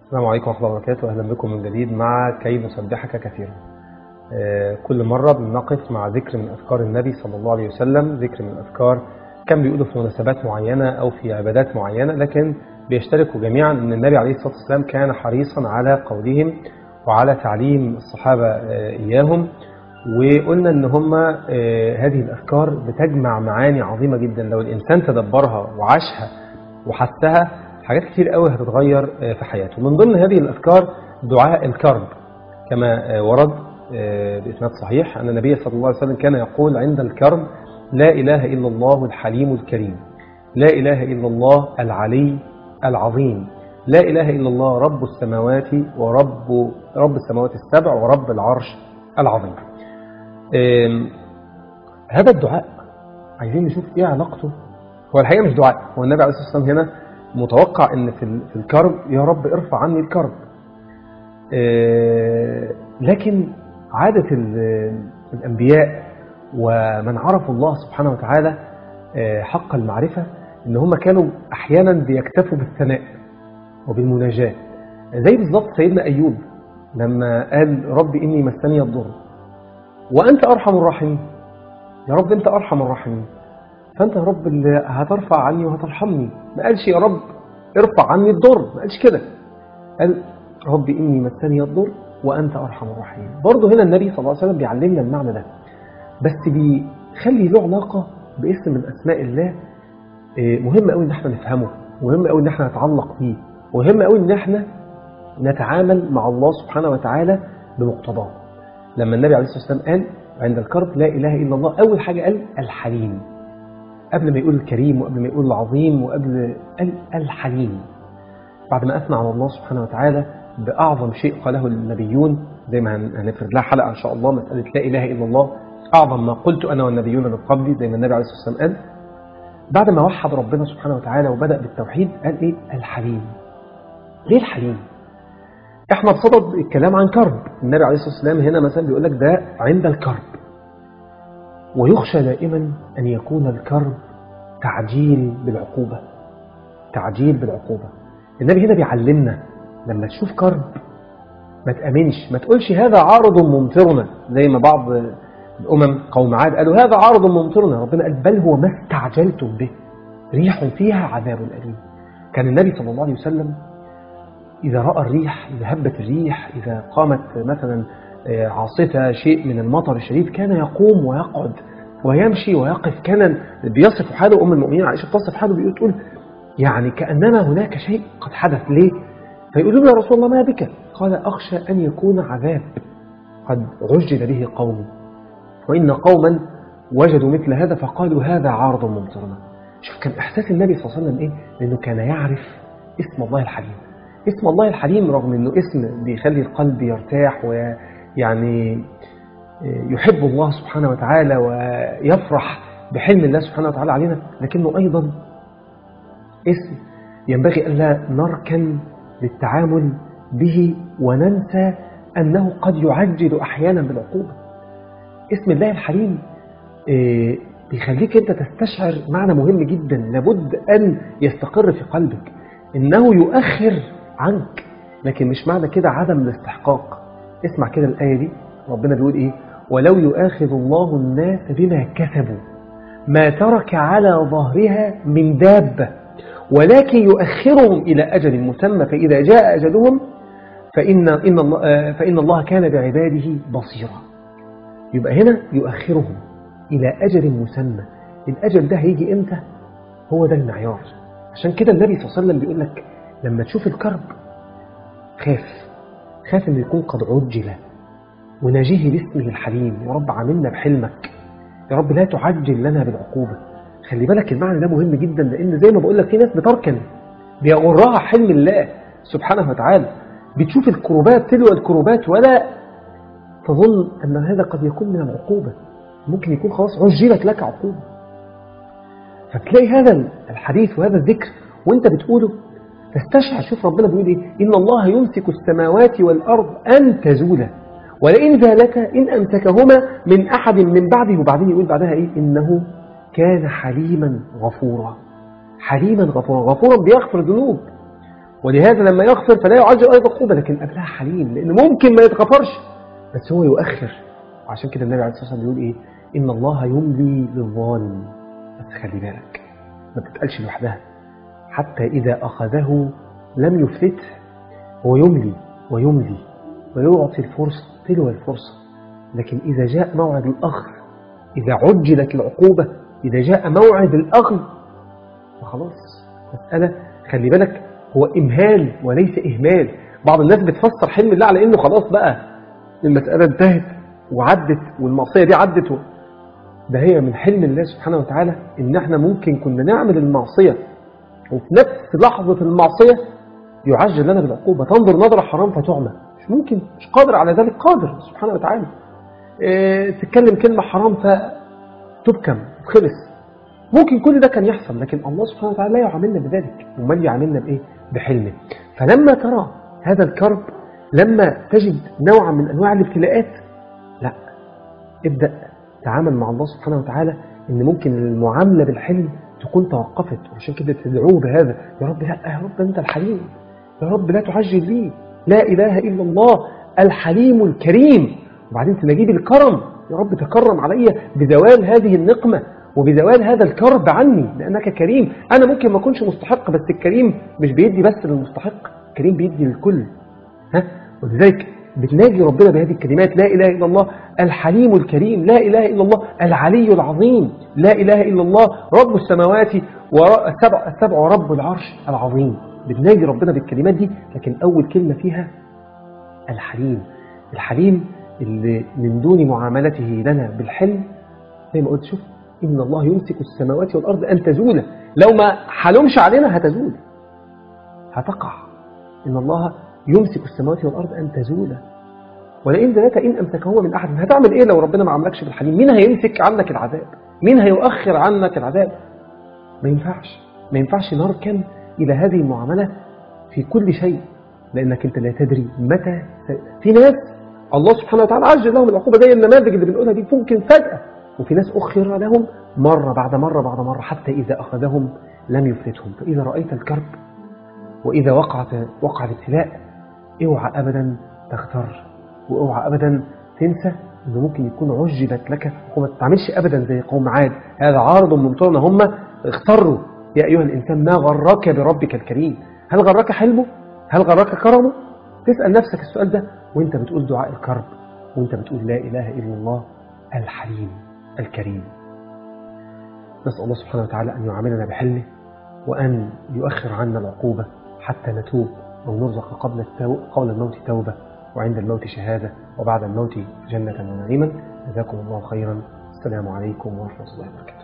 السلام عليكم ورحمة الله وبركاته أهلا بكم من جديد مع كي نسبحك كثيرا آه، كل مرة بنقف مع ذكر من أذكار النبي صلى الله عليه وسلم ذكر من الأذكار كان بيقولوا في مناسبات معينة أو في عبادات معينة لكن بيشتركوا جميعا أن النبي عليه الصلاة والسلام كان حريصا على قولهم وعلى تعليم الصحابة آه، إياهم وقلنا أن هم هذه الأذكار بتجمع معاني عظيمة جدا لو الإنسان تدبرها وعاشها وحسها حاجات كتير قوي هتتغير في حياته من ضمن هذه الأذكار دعاء الكرب كما ورد بإسناد صحيح أن النبي صلى الله عليه وسلم كان يقول عند الكرب لا إله إلا الله الحليم الكريم لا إله إلا الله العلي العظيم لا إله إلا الله رب السماوات ورب رب السماوات السبع ورب العرش العظيم هذا الدعاء عايزين نشوف ايه علاقته هو الحقيقة مش دعاء هو النبي عليه الصلاة والسلام هنا متوقع ان في في الكرب يا رب ارفع عني الكرب لكن عادة الأنبياء ومن عرفوا الله سبحانه وتعالى حق المعرفة ان هم كانوا احيانا بيكتفوا بالثناء وبالمناجاة زي بالظبط سيدنا أيوب لما قال رب إني مسني الضر وأنت أرحم الراحمين يا رب أنت أرحم الراحمين فأنت يا رب اللي هترفع عني وهترحمني ما قالش يا رب ارفع عني الضر ما قالش كده قال رب إني مسني الضر وأنت أرحم الراحمين برضه هنا النبي صلى الله عليه وسلم بيعلمنا المعنى ده بس بيخلي له علاقة باسم من أسماء الله مهم قوي إن احنا نفهمه مهم قوي إن احنا نتعلق بيه مهم قوي إن احنا نتعامل مع الله سبحانه وتعالى بمقتضاه لما النبي عليه الصلاة والسلام قال عند الكرب لا إله إلا الله أول حاجة قال الحليم قبل ما يقول الكريم وقبل ما يقول العظيم وقبل قال الحليم بعد ما أثنى على الله سبحانه وتعالى بأعظم شيء قاله النبيون زي ما هنفرد لها حلقة إن شاء الله مسألة لا إله إلا الله أعظم ما قلت أنا والنبيون من قبلي زي ما النبي عليه الصلاة والسلام قال بعد ما وحد ربنا سبحانه وتعالى وبدأ بالتوحيد قال إيه الحليم ليه الحليم احنا بصدد الكلام عن كرب النبي عليه الصلاة والسلام هنا مثلا بيقول لك ده عند الكرب ويخشى دائما أن يكون الكرب تعجيل بالعقوبة تعجيل بالعقوبة النبي هنا بيعلمنا لما تشوف كرب ما تأمنش ما تقولش هذا عارض ممطرنا زي ما بعض الأمم قوم عاد قالوا هذا عارض ممطرنا ربنا قال بل هو ما استعجلتم به ريح فيها عذاب أليم كان النبي صلى الله عليه وسلم إذا رأى الريح إذا هبت الريح إذا قامت مثلا عاصفة شيء من المطر الشديد كان يقوم ويقعد ويمشي ويقف كان بيصف حاله أم المؤمنين عائشة تصف حاله بيقول تقول يعني كأنما هناك شيء قد حدث ليه فيقولون يا رسول الله ما بك قال أخشى أن يكون عذاب قد عجل به قوم وإن قوما وجدوا مثل هذا فقالوا هذا عارض ممطرنا شوف كان إحساس النبي صلى الله عليه وسلم إيه لأنه كان يعرف اسم الله الحليم اسم الله الحليم رغم أنه اسم بيخلي القلب يرتاح ويعني يحب الله سبحانه وتعالى ويفرح بحلم الله سبحانه وتعالى علينا لكنه أيضا اسم ينبغي ألا نركن للتعامل به وننسى أنه قد يعجل أحيانا بالعقوبة اسم الله الحليم بيخليك أنت تستشعر معنى مهم جدا لابد أن يستقر في قلبك إنه يؤخر عنك لكن مش معنى كده عدم الاستحقاق اسمع كده الآية دي ربنا بيقول إيه ولو يؤاخذ الله الناس بما كسبوا ما ترك على ظهرها من دابة ولكن يؤخرهم إلى أجل مسمى فإذا جاء أجلهم فإن, إن الله فإن الله كان بعباده بصيرا يبقى هنا يؤخرهم إلى أجل مسمى الأجل ده هيجي إمتى هو ده المعيار عشان كده النبي صلى الله عليه وسلم بيقول لك لما تشوف الكرب خاف خاف انه يكون قد عجل وناجيه باسمه الحليم يا رب عاملنا بحلمك يا رب لا تعجل لنا بالعقوبة خلي بالك المعنى ده مهم جدا لأن زي ما بقول لك في ناس بتركن بيغرها حلم الله سبحانه وتعالى بتشوف الكروبات تلو الكروبات ولا تظن أن هذا قد يكون من العقوبة ممكن يكون خلاص عجلت لك عقوبة فتلاقي هذا الحديث وهذا الذكر وانت بتقوله تستشعر شوف ربنا بيقول ايه إن الله يمسك السماوات والأرض أن تزولا ولئن زالتا إن أمسكهما من أحد من بعده وبعدين يقول بعدها إيه إنه كان حليما غفورا حليما غفورا غفورا بيغفر ذنوب ولهذا لما يغفر فلا يعجل أيضا عقوبة لكن قبلها حليم لأنه ممكن ما يتغفرش بس هو يؤخر وعشان كده النبي عليه الصلاة والسلام بيقول إيه إن الله يملي للظالم بس خلي بالك ما تتقالش لوحدها حتى إذا أخذه لم يفلته هو يملي ويملي ويعطي الفرصة تلو الفرصة لكن إذا جاء موعد الأخذ إذا عجلت العقوبة إذا جاء موعد الأخذ فخلاص مسألة خلي بالك هو إمهال وليس إهمال بعض الناس بتفسر حلم الله على إنه خلاص بقى المسألة انتهت وعدت والمعصية دي عدت ده هي من حلم الله سبحانه وتعالى إن احنا ممكن كنا نعمل المعصية وفي نفس لحظة المعصية يعجل لنا بالعقوبة تنظر نظرة حرام فتعمى مش ممكن مش قادر على ذلك قادر سبحانه وتعالى إيه تتكلم كلمة حرام فتبكم خلص ممكن كل ده كان يحصل لكن الله سبحانه وتعالى لا يعاملنا بذلك امال يعاملنا بإيه بحلمه فلما ترى هذا الكرب لما تجد نوعا من أنواع الابتلاءات لا ابدأ تعامل مع الله سبحانه وتعالى ان ممكن المعاملة بالحلم تكون توقفت وعشان كده تدعوه بهذا يا رب لا يا رب انت الحليم يا رب لا تعجل لي لا اله الا الله الحليم الكريم وبعدين تنجيب الكرم يا رب تكرم علي بزوال هذه النقمة وبزوال هذا الكرب عني لأنك كريم أنا ممكن ما أكونش مستحق بس الكريم مش بيدي بس للمستحق الكريم بيدي للكل ها ولذلك بتناجي ربنا بهذه الكلمات لا إله إلا الله الحليم الكريم لا إله إلا الله العلي العظيم لا إله إلا الله رب السماوات والسبع السبع ورب العرش العظيم بتناجي ربنا بالكلمات دي لكن أول كلمة فيها الحليم الحليم اللي من دون معاملته لنا بالحلم زي ما قلت شوف إن الله يمسك السماوات والأرض أن تزول لو ما حلمش علينا هتزول هتقع إن الله يمسك السماوات والأرض أن تزول ولئن ذلك إن أمسكهما من أحد هتعمل إيه لو ربنا ما عملكش بالحليم مين هيمسك عنك العذاب مين هيؤخر عنك العذاب ما ينفعش ما ينفعش نركن إلى هذه المعاملة في كل شيء لأنك أنت لا تدري متى في ناس الله سبحانه وتعالى عجل لهم العقوبة زي النماذج اللي بنقولها دي ممكن فجأة وفي ناس أخر لهم مرة بعد مرة بعد مرة حتى إذا أخذهم لم يفلتهم فإذا رأيت الكرب وإذا وقعت وقع الابتلاء اوعى أبدا تغتر واوعى أبدا تنسى أنه ممكن يكون عجلت لك وما تعملش أبدا زي قوم عاد هذا عارض ممطرنا هم اغتروا يا أيها الإنسان ما غرك بربك الكريم هل غرك حلمه هل غرك كرمه تسأل نفسك السؤال ده وانت بتقول دعاء الكرب وانت بتقول لا إله إلا الله الحليم الكريم نسأل الله سبحانه وتعالى أن يعاملنا بحله وأن يؤخر عنا العقوبة حتى نتوب أو نرزق قبل, التو... قبل الموت توبة وعند الموت شهادة وبعد الموت جنة ونعيما جزاكم الله خيرا السلام عليكم ورحمة الله وبركاته